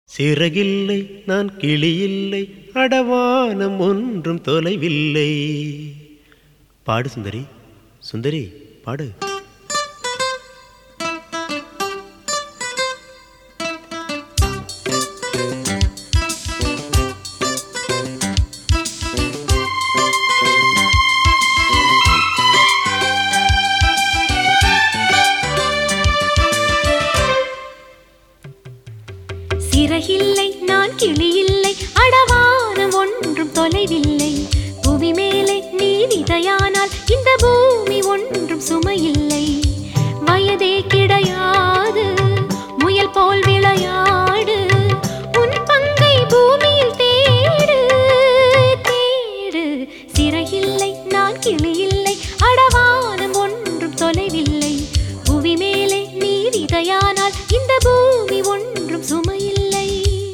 சிறகில்லை நான் கிளியில்லை அடவானம் ஒன்றும் தொலைவில்லை பாடு சுந்தரி சுந்தரி பாடு சிறகில்லை நான் கிளியில்லை அடவானம் ஒன்றும் தொலைவில்லை புவி மேலே நீ விதையானால் இந்த பூமி ஒன்றும் சுமையில்லை வயதே கிடையாது முயல் போல் விளையாடு உன் பங்கை பூமியில் தேடு தேடு சிறகில்லை நான் கிளியில்லை அடவானம் ஒன்றும் தொலைவில்லை புவி மேலே நீ விதையானால் இந்த பூமி ஒன்றும் சுமையில்லை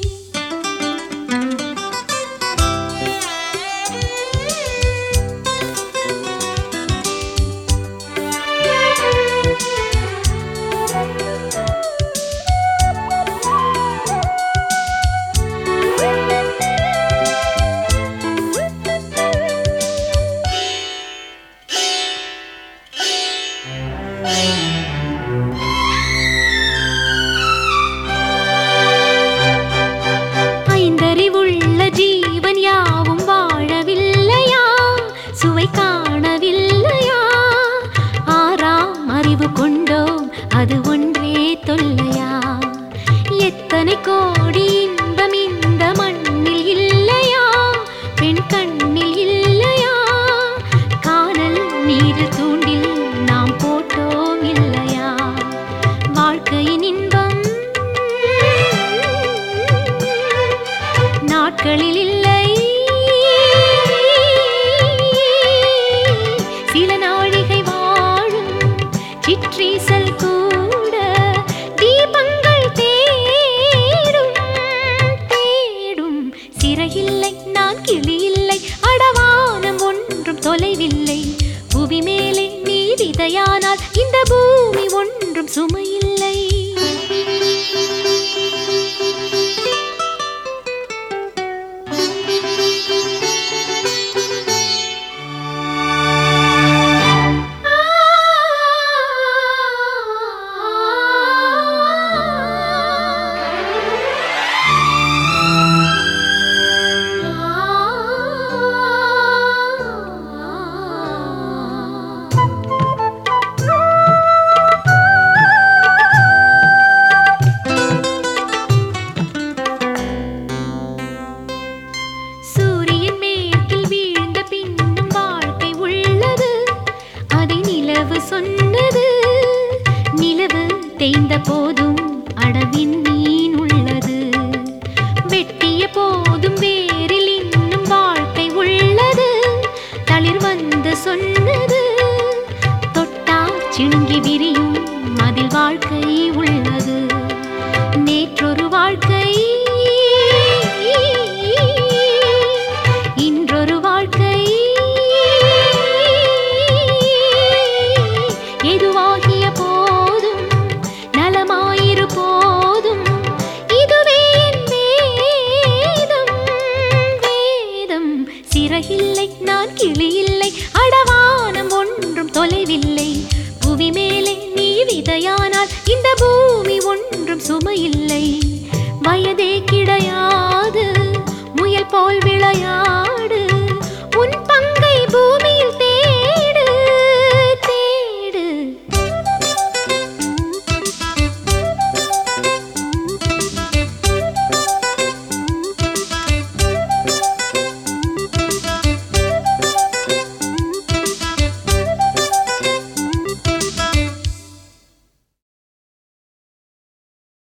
ஐந்தறிவுள்ள ஜீவன் யாவும் வாழவில்லையா சுவை காணவில்லையா ஆறாம் அறிவு கொண்டோம் அது ஒன்றே தொல்லையா எத்தனை கோடி இன்பம் இந்த மண்ணில் இல்லையா பெண் கண்ணில் இல்லையா காணல் நீரில் தூண்டில் நாம் போட்டோம் இல்லையா வாழ்க்கையின் இன்பம் நாட்களில் இல்லை